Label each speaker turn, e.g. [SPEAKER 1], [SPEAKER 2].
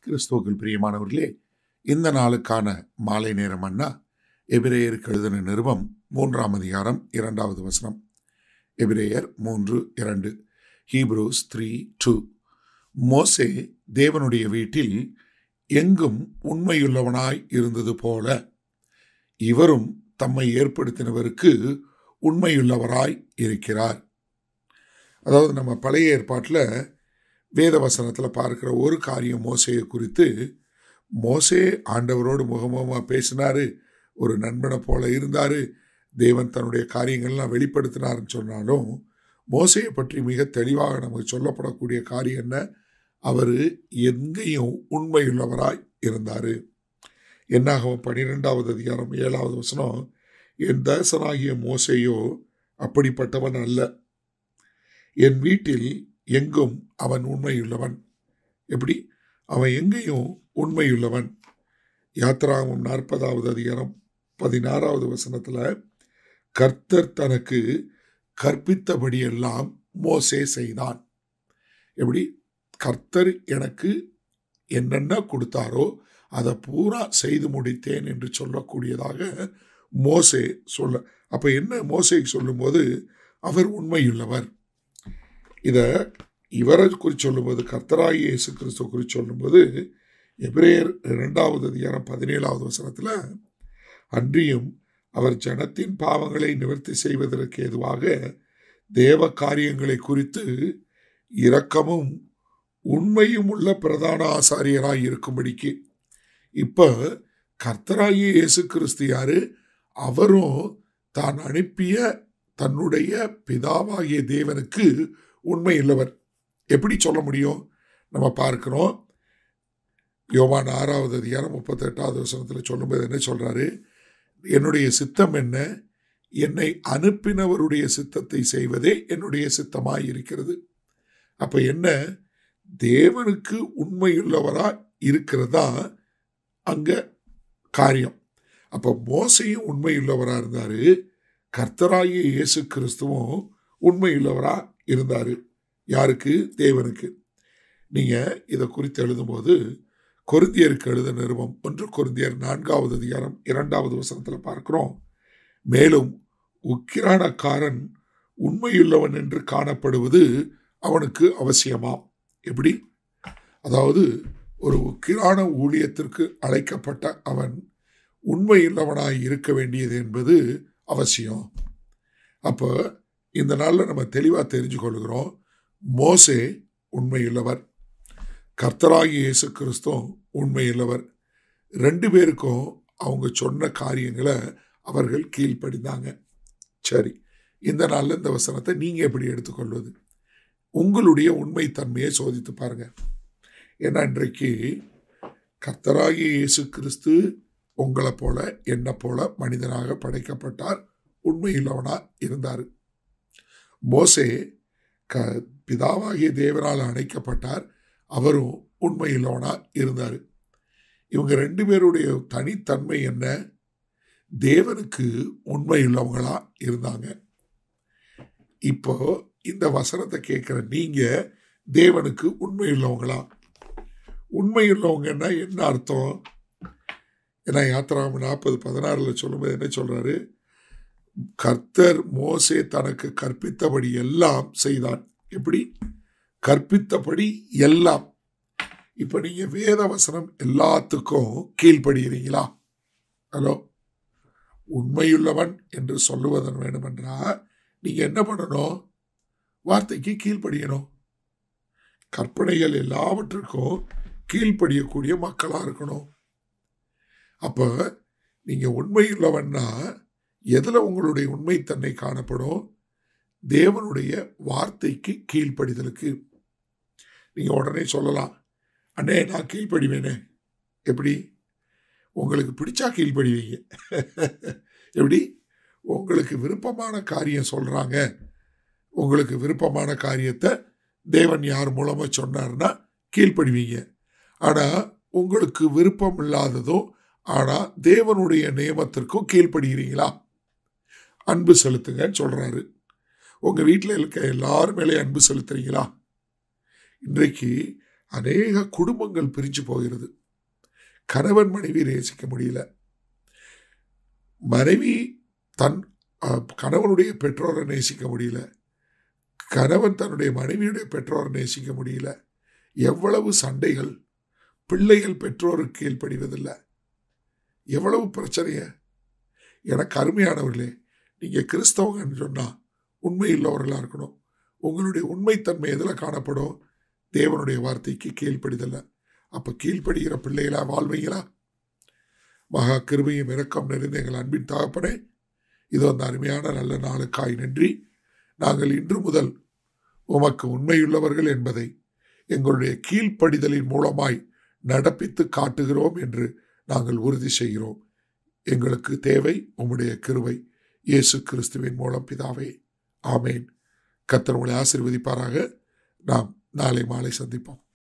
[SPEAKER 1] கிறிஸ்துவுக்குள் பிரியமானவர்களே இந்த நாளுக்கான மாலை நேரம் அண்ணா எபிரேயருக்கு எழுதின நிருபம் மூன்றாம் அதிகாரம் இரண்டாவது வசனம் எபிரேயர் மூன்று இரண்டு ஹீப்ரூஸ் த்ரீ டூ மோசே தேவனுடைய வீட்டில் எங்கும் உண்மையுள்ளவனாய் இருந்தது போல இவரும் தம்மை ஏற்படுத்தினவருக்கு உண்மையுள்ளவராய் இருக்கிறார் அதாவது நம்ம பழைய ஏற்பாட்டில் வேத வசனத்தில் பார்க்குற ஒரு காரியம் மோசையை குறித்து மோசே ஆண்டவரோடு முகமுகமாக பேசினாரு ஒரு நண்பனை போல இருந்தார் தேவன் தன்னுடைய காரியங்கள்லாம் வெளிப்படுத்தினார்னு சொன்னாலும் மோசையை பற்றி மிக தெளிவாக நமக்கு சொல்லப்படக்கூடிய காரியம் என்ன அவர் எங்கேயும் உண்மையுள்ளவராய் இருந்தார் என்னாகவும் பன்னிரெண்டாவது அதிகாரம் ஏழாவது வசனம் என் தாசனாகிய மோசையோ அப்படிப்பட்டவன் அல்ல என் வீட்டில் எங்கும் அவன் உண்மையுள்ளவன் எப்படி அவன் எங்கேயும் உண்மையுள்ளவன் யாத்திராவும் நாற்பதாவது அதிகாரம் பதினாறாவது வசனத்தில் கர்த்தர் தனக்கு கற்பித்தபடியெல்லாம் மோசே செய்தான் எப்படி கர்த்தர் எனக்கு என்னென்ன கொடுத்தாரோ அதை பூரா செய்து முடித்தேன் என்று சொல்லக்கூடியதாக மோசே சொல்ல அப்போ என்ன மோசைக்கு சொல்லும்போது அவர் உண்மையுள்ளவர் இதை இவரை குறித்து சொல்லும்போது கர்த்தராகி இயேசு கிறிஸ்துவ குறித்து சொல்லும்போது எபிரேயர் இரண்டாவது அதிகாரம் பதினேழாவது வசனத்தில் அன்றியும் அவர் ஜனத்தின் பாவங்களை நிவர்த்தி செய்வதற்கு ஏதுவாக தேவ காரியங்களை குறித்து இரக்கமும் உண்மையும் உள்ள பிரதான ஆசாரியராய் இருக்கும்படிக்கு இப்போ கர்த்தராகிய இயேசு கிறிஸ்து யாரு அவரும் தான் அனுப்பிய தன்னுடைய பிதாவாகிய தேவனுக்கு உண்மை இல்லவர் எப்படி சொல்ல முடியும் நம்ம பார்க்கிறோம் யோவான் ஆறாவது அதிகாரம் முப்பத்தெட்டாவது வசனத்தில் சொல்லும்போது என்ன சொல்றாரு என்னுடைய சித்தம் என்ன என்னை அனுப்பினவருடைய சித்தத்தை செய்வதே என்னுடைய சித்தமாய் இருக்கிறது அப்ப என்ன தேவனுக்கு உண்மையுள்ளவரா இருக்கிறதா அங்க காரியம் அப்ப மோசையும் உண்மையுள்ளவரா இருந்தாரு கர்த்தராகிய இயேசு கிறிஸ்துவும் உண்மையுள்ளவரா இருந்தாரு யாருக்கு தேவனுக்கு நீங்க இதை குறித்து எழுதும்போது கொருந்தியருக்கு எழுத நிறுவம் ஒன்று கொருந்தியர் நான்காவது அதிகாரம் இரண்டாவது வசனத்தில் பார்க்கிறோம் மேலும் உக்கிரானக்காரன் உண்மையுள்ளவன் என்று காணப்படுவது அவனுக்கு அவசியமாம் எப்படி அதாவது ஒரு உக்கிரான ஊழியத்திற்கு அழைக்கப்பட்ட அவன் உண்மையுள்ளவனாய் இருக்க வேண்டியது என்பது அவசியம் அப்போ இந்த நாளில் நம்ம தெளிவாக தெரிஞ்சு கொள்கிறோம் மோசே உண்மையுள்ளவர் கர்த்தராகி இயேசு கிறிஸ்துவும் உண்மையுள்ளவர் ரெண்டு பேருக்கும் அவங்க சொன்ன காரியங்களை அவர்கள் கீழ்ப்படிந்தாங்க சரி இந்த நாளில் இந்த வசனத்தை நீங்கள் எப்படி எடுத்துக்கொள்வது உங்களுடைய உண்மை தன்மையை சோதித்து பாருங்க ஏன்னா இன்றைக்கு கர்த்தராகிய இயேசு கிறிஸ்து உங்களை போல என்னை போல மனிதனாக படைக்கப்பட்டார் உண்மையுள்ளவனா இருந்தார் மோசே க பிதாவாகிய தேவனால் அணைக்கப்பட்டார் அவரும் உண்மையுள்ளவனா இருந்தார் இவங்க ரெண்டு பேருடைய தனித்தன்மை என்ன தேவனுக்கு உண்மையுள்ளவங்களா இருந்தாங்க இப்போ இந்த வசனத்தை கேட்குற நீங்க தேவனுக்கு உண்மையுள்ளவங்களா உண்மையுள்ளவங்கன்னா என்ன அர்த்தம் ஏன்னா யாத்திராம நாற்பது பதினாறுல சொல்லும்போது என்ன சொல்றாரு கர்த்தர் மோசே தனக்கு கற்பித்தபடி எல்லாம் செய்தான் எப்படி கற்பித்தபடி எல்லாம் இப்ப நீங்க வேத வசனம் எல்லாத்துக்கும் கீழ்ப்படுகிறீங்களா ஹலோ உண்மையுள்ளவன் என்று சொல்லுவதன் வேணுமென்றா நீங்க என்ன பண்ணணும் வார்த்தைக்கு கீழ்ப்படியணும் கற்பனைகள் எல்லாவற்றுக்கும் கீழ்ப்படியக்கூடிய மக்களா இருக்கணும் அப்ப நீங்க உண்மையுள்ளவன்னா எதுல உங்களுடைய உண்மைத்தன்மை காணப்படும் தேவனுடைய வார்த்தைக்கு கீழ்ப்படிதலுக்கு நீங்க உடனே சொல்லலாம் அண்ணே நான் கீழ்ப்படிவேனே எப்படி உங்களுக்கு பிடிச்சா கீழ்ப்படிவீங்க எப்படி உங்களுக்கு விருப்பமான காரியம் சொல்றாங்க உங்களுக்கு விருப்பமான காரியத்தை தேவன் யார் மூலமா சொன்னார்னா கீழ்ப்படுவீங்க ஆனா உங்களுக்கு விருப்பம் இல்லாததும் ஆனா தேவனுடைய நியமத்திற்கும் கீழ்ப்படுகிறீங்களா அன்பு செலுத்துங்கன்னு சொல்றாரு உங்க வீட்டில் இருக்க எல்லாரும் மேலே அன்பு செலுத்துறீங்களா இன்றைக்கு அநேக குடும்பங்கள் பிரிஞ்சு போகிறது கணவன் மனைவி நேசிக்க முடியல மனைவி தன் அஹ், கணவனுடைய பெற்றோரை நேசிக்க முடியல கணவன் தன்னுடைய மனைவியுடைய பெற்றோரை நேசிக்க முடியல எவ்வளவு சண்டைகள் பிள்ளைகள் பெற்றோருக்கு கீழ்ப்படிவதில்லை எவ்வளவு பிரச்சனைய எனக்கு அருமையானவர்களே நீங்கள் கிறிஸ்தவங்கன்னு சொன்னால் உண்மை உள்ளவர்களாக இருக்கணும் உங்களுடைய உண்மைத்தன்மை எதில் காணப்படும் தேவனுடைய வார்த்தைக்கு கீழ்ப்படிதல்ல அப்போ கீழ்ப்படுகிற பிள்ளைகளா வாழ்வீங்களா மகா கிருபையும் இரக்கம் நிறைந்த எங்கள் அன்பின் தகப்பனே இது அந்த அருமையான நல்ல நாளுக்காய் நன்றி நாங்கள் இன்று முதல் உமக்கு உண்மையுள்ளவர்கள் என்பதை எங்களுடைய கீழ்ப்படிதலின் மூலமாய் நடப்பித்து காட்டுகிறோம் என்று நாங்கள் உறுதி செய்கிறோம் எங்களுக்கு தேவை உம்முடைய கிருபை இயேசு கிறிஸ்துவின் மூலம் பிதாவே ஆமேன் கர்த்தர் உங்களை ஆசீர்வதிப்பாராக நாம் நாளை மாலை சந்திப்போம்